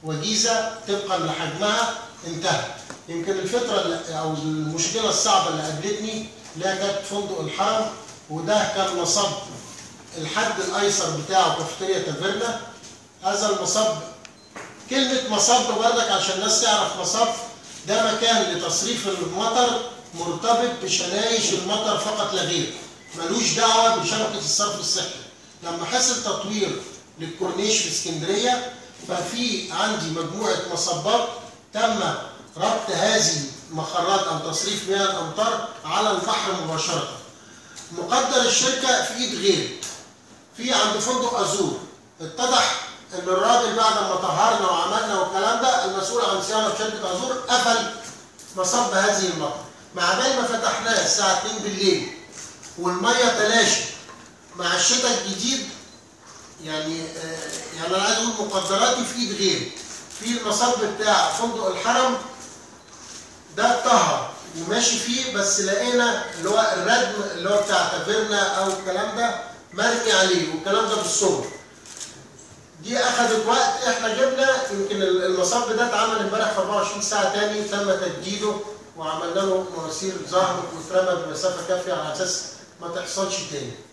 وجيزه طبقا لحجمها انتهى يمكن الفتره اللي- او المشكله الصعبه اللي قابلتني اللي هي كانت فندق الحرم وده كان مصب الحد الايسر بتاعه كافيتيريا تافيرنا هذا المصب كلمة مصب بردك عشان الناس تعرف مصب ده مكان لتصريف المطر مرتبط بشنايش المطر فقط لا غير ملوش دعوة بشبكة الصرف الصحي لما حصل تطوير للكورنيش في اسكندرية ففي عندي مجموعة مصبات تم ربط هذه مخرات أو تصريف مياه الأمطار على البحر مباشرة مقدر الشركة في إيد غيري في عند فندق ازور اتضح ان الراجل بعد ما طهرنا وعملنا والكلام ده المسؤول عن صيانه في شركه ازور قفل مصب هذه المطر مع بال ما فتحناه الساعه 2 بالليل والميه تلاشت مع الشتاء الجديد يعني آه، يعني انا عايز اقول مقدراتي في ايد غيري في المصب بتاع فندق الحرم ده اتطهر وماشي فيه بس لقينا اللي هو الردم اللي هو بتاع تافيرنا او الكلام ده مرمي عليه والكلام ده بالصور دي اخذت وقت احنا جبنا يمكن المصب ده اتعمل امبارح في 24 ساعه تاني تم تجديده وعملنا له مواسير ظهر واترمى بمسافه كافيه على اساس ما تحصلش تاني